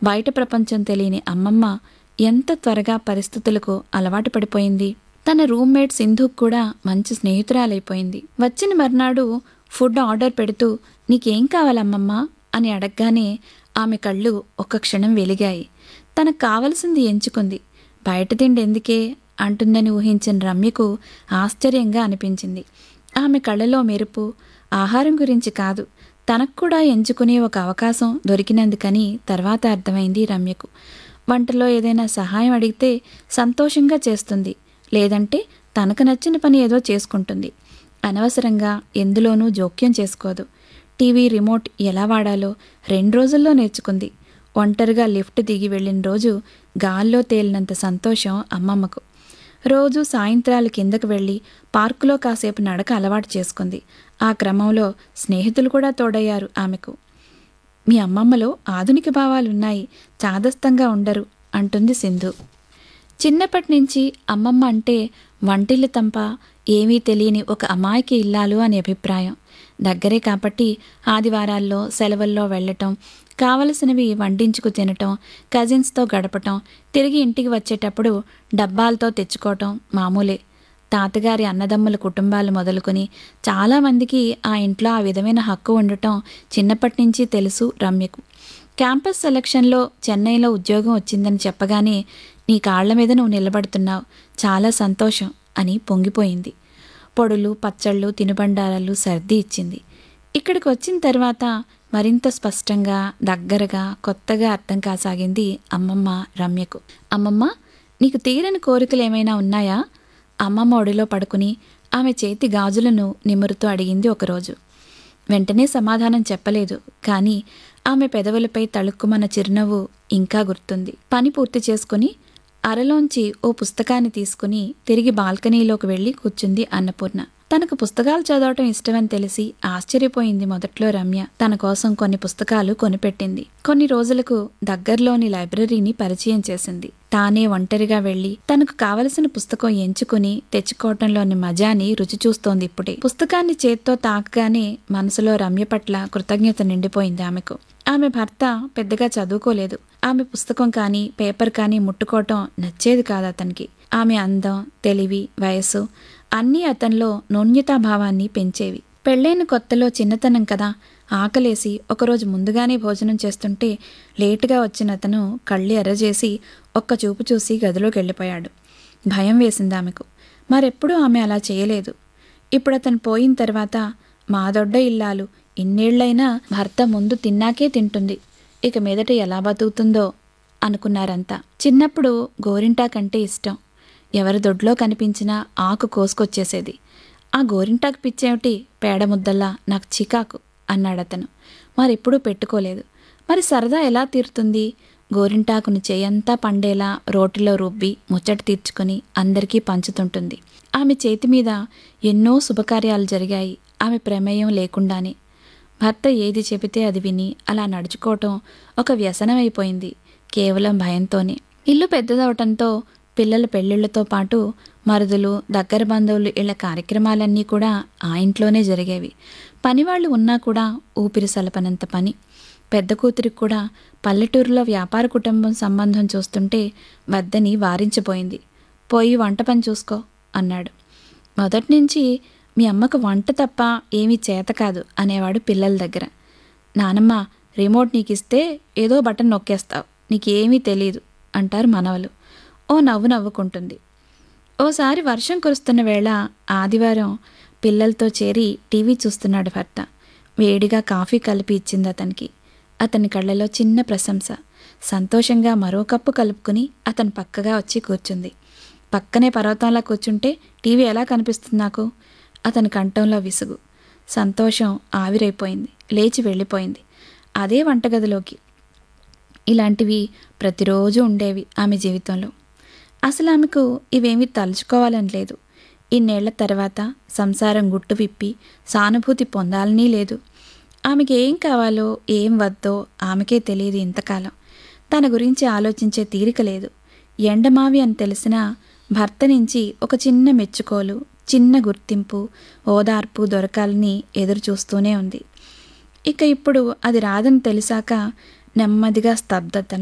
బయట ప్రపంచం తెలియని అమ్మమ్మ ఎంత త్వరగా పరిస్థితులకు అలవాటు పడిపోయింది తన రూమ్మేట్ సింధు కూడా మంచి స్నేహితురాలైపోయింది వచ్చిన మర్నాడు ఫుడ్ ఆర్డర్ పెడుతూ నీకేం కావాలమ్మమ్మ అని అడగగానే ఆమె కళ్ళు ఒక్క క్షణం వెలిగాయి తనకు కావలసింది ఎంచుకుంది బయట తిండి ఎందుకే అంటుందని ఊహించిన రమ్యకు ఆశ్చర్యంగా అనిపించింది ఆమె కళ్ళలో మెరుపు ఆహారం గురించి కాదు తనకు కూడా ఎంచుకునే ఒక అవకాశం దొరికినందుకని తర్వాత అర్థమైంది రమ్యకు వంటలో ఏదైనా సహాయం అడిగితే సంతోషంగా చేస్తుంది లేదంటే తనకు నచ్చిన పని ఏదో చేసుకుంటుంది అనవసరంగా ఎందులోనూ జోక్యం చేసుకోదు టీవీ రిమోట్ ఎలా వాడాలో రెండు రోజుల్లో నేర్చుకుంది ఒంటరిగా లిఫ్ట్ దిగి వెళ్ళిన రోజు గాల్లో తేలినంత సంతోషం అమ్మమ్మకు రోజు సాయంత్రాలు కిందకు వెళ్ళి పార్కులో కాసేపు నడక అలవాటు చేసుకుంది ఆ క్రమంలో స్నేహితులు కూడా తోడయ్యారు ఆమెకు మీ అమ్మమ్మలో ఆధునిక భావాలున్నాయి చాదస్తంగా ఉండరు అంటుంది సింధు చిన్నప్పటి నుంచి అమ్మమ్మ అంటే వంటిల్లు తంప ఏమీ తెలియని ఒక అమాయకి ఇల్లాలు అనే అభిప్రాయం దగ్గరే కాబట్టి ఆదివారాల్లో సెలవుల్లో వెళ్ళటం కావలసినవి వండించుకు తినటం కజిన్స్తో గడపటం తిరిగి ఇంటికి వచ్చేటప్పుడు డబ్బాలతో తెచ్చుకోవటం మామూలే తాతగారి అన్నదమ్ముల కుటుంబాలు మొదలుకొని చాలామందికి ఆ ఇంట్లో ఆ విధమైన హక్కు ఉండటం చిన్నప్పటి నుంచి తెలుసు రమ్యకు క్యాంపస్ సెలక్షన్లో చెన్నైలో ఉద్యోగం వచ్చిందని చెప్పగానే నీ కాళ్ల మీద నువ్వు నిలబడుతున్నావు చాలా సంతోషం అని పొంగిపోయింది పొడులు పచ్చళ్ళు తినుబండారాలు సర్ది ఇచ్చింది ఇక్కడికి వచ్చిన తర్వాత మరింత స్పష్టంగా దగ్గరగా కొత్తగా అర్థం కాసాగింది అమ్మమ్మ రమ్యకు అమ్మమ్మ నీకు తీరని కోరికలు ఏమైనా ఉన్నాయా అమ్మమ్మ ఒడిలో పడుకుని ఆమె చేతి గాజులను నిమురుతూ అడిగింది ఒకరోజు వెంటనే సమాధానం చెప్పలేదు కానీ ఆమె పెదవులపై తళుక్కుమన్న చిరునవ్వు ఇంకా గుర్తుంది పని పూర్తి చేసుకుని అరలోంచి ఓ పుస్తకాన్ని తీసుకుని తిరిగి బాల్కనీలోకి వెళ్ళి కూర్చుంది అన్నపూర్ణ తనకు పుస్తకాలు చదవటం ఇష్టమని తెలిసి ఆశ్చర్యపోయింది మొదట్లో రమ్య తన కోసం కొన్ని పుస్తకాలు కొనిపెట్టింది కొన్ని రోజులకు దగ్గరలోని లైబ్రరీని పరిచయం చేసింది తానే ఒంటరిగా వెళ్లి తనకు కావలసిన పుస్తకం ఎంచుకుని తెచ్చుకోవటంలోని మజాని రుచి చూస్తోంది ఇప్పుడే పుస్తకాన్ని చేత్తో తాకగానే మనసులో రమ్య పట్ల కృతజ్ఞత నిండిపోయింది ఆమెకు ఆమె భర్త పెద్దగా చదువుకోలేదు ఆమె పుస్తకం కానీ పేపర్ కానీ ముట్టుకోవటం నచ్చేది కాదు అతనికి ఆమె అందం తెలివి వయస్సు అన్నీ అతనిలో నూన్యతాభావాన్ని పెంచేవి పెళ్ళైన కొత్తలో చిన్నతనం కదా ఆకలేసి ఒకరోజు ముందుగానే భోజనం చేస్తుంటే లేటుగా వచ్చిన అతను కళ్ళు ఎర్రజేసి ఒక్క చూపు చూసి గదిలోకి వెళ్ళిపోయాడు భయం వేసింది ఆమెకు మరెప్పుడూ ఆమె అలా చేయలేదు ఇప్పుడు అతను పోయిన తర్వాత మా దొడ్డ ఇల్లాలు ఇన్నేళ్లైనా భర్త ముందు తిన్నాకే తింటుంది ఇక మీదట ఎలా బతుకుతుందో అనుకున్నారంతా చిన్నప్పుడు గోరింటాకంటే ఇష్టం ఎవరి దొడ్లో కనిపించినా ఆకు కోసుకొచ్చేసేది ఆ గోరింటాకు పిచ్చేమిటి పేడ ముద్దల్లా నాకు చికాకు అన్నాడతను మరెప్పుడూ పెట్టుకోలేదు మరి సరదా ఎలా తీరుతుంది గోరింటాకును చేయంతా పండేలా రోటిలో రుబ్బి ముచ్చట తీర్చుకొని అందరికీ పంచుతుంటుంది ఆమె చేతి మీద ఎన్నో శుభకార్యాలు జరిగాయి ఆమె ప్రమేయం లేకుండానే భర్త ఏది చెబితే అది విని అలా నడుచుకోవటం ఒక వ్యసనమైపోయింది కేవలం భయంతోనే ఇల్లు పెద్దదవటంతో పిల్లల పెళ్ళిళ్లతో పాటు మరుదులు దగ్గర బంధువులు ఇళ్ల కార్యక్రమాలన్నీ కూడా ఆ ఇంట్లోనే జరిగేవి పనివాళ్ళు ఉన్నా కూడా ఊపిరి సలపనంత పని పెద్ద కూతురికి కూడా పల్లెటూరులో వ్యాపార కుటుంబం సంబంధం చూస్తుంటే వద్దని వారించిపోయింది పోయి వంట పని చూసుకో అన్నాడు మొదటి నుంచి మీ అమ్మకు వంట తప్ప ఏమీ చేత కాదు అనేవాడు పిల్లల దగ్గర నానమ్మ రిమోట్ నీకు ఇస్తే ఏదో బటన్ నొక్కేస్తావు నీకేమీ తెలీదు అంటారు మనవలు ఓ నవ్వు నవ్వుకుంటుంది ఓసారి వర్షం కురుస్తున్న వేళ ఆదివారం పిల్లలతో చేరి టీవీ చూస్తున్నాడు భర్త వేడిగా కాఫీ కలిపి ఇచ్చింది అతనికి అతని కళ్ళలో చిన్న ప్రశంస సంతోషంగా మరో కప్పు కలుపుకుని అతను పక్కగా వచ్చి కూర్చుంది పక్కనే పర్వతంలా కూర్చుంటే టీవీ ఎలా కనిపిస్తుంది నాకు అతని కంఠంలో విసుగు సంతోషం ఆవిరైపోయింది లేచి వెళ్ళిపోయింది అదే వంటగదిలోకి ఇలాంటివి ప్రతిరోజు ఉండేవి ఆమె జీవితంలో అసలు ఆమెకు ఇవేమీ తలుచుకోవాలని లేదు ఇన్నేళ్ల తర్వాత సంసారం గుట్టు విప్పి సానుభూతి పొందాలని లేదు ఆమెకి ఏం కావాలో ఏం వద్దో ఆమెకే తెలియదు ఇంతకాలం తన గురించి ఆలోచించే తీరిక లేదు ఎండమావి అని తెలిసినా భర్త నుంచి ఒక చిన్న మెచ్చుకోలు చిన్న గుర్తింపు ఓదార్పు దొరకాలని ఎదురు చూస్తూనే ఉంది ఇక ఇప్పుడు అది రాదని తెలిసాక నెమ్మదిగా స్తబ్దతను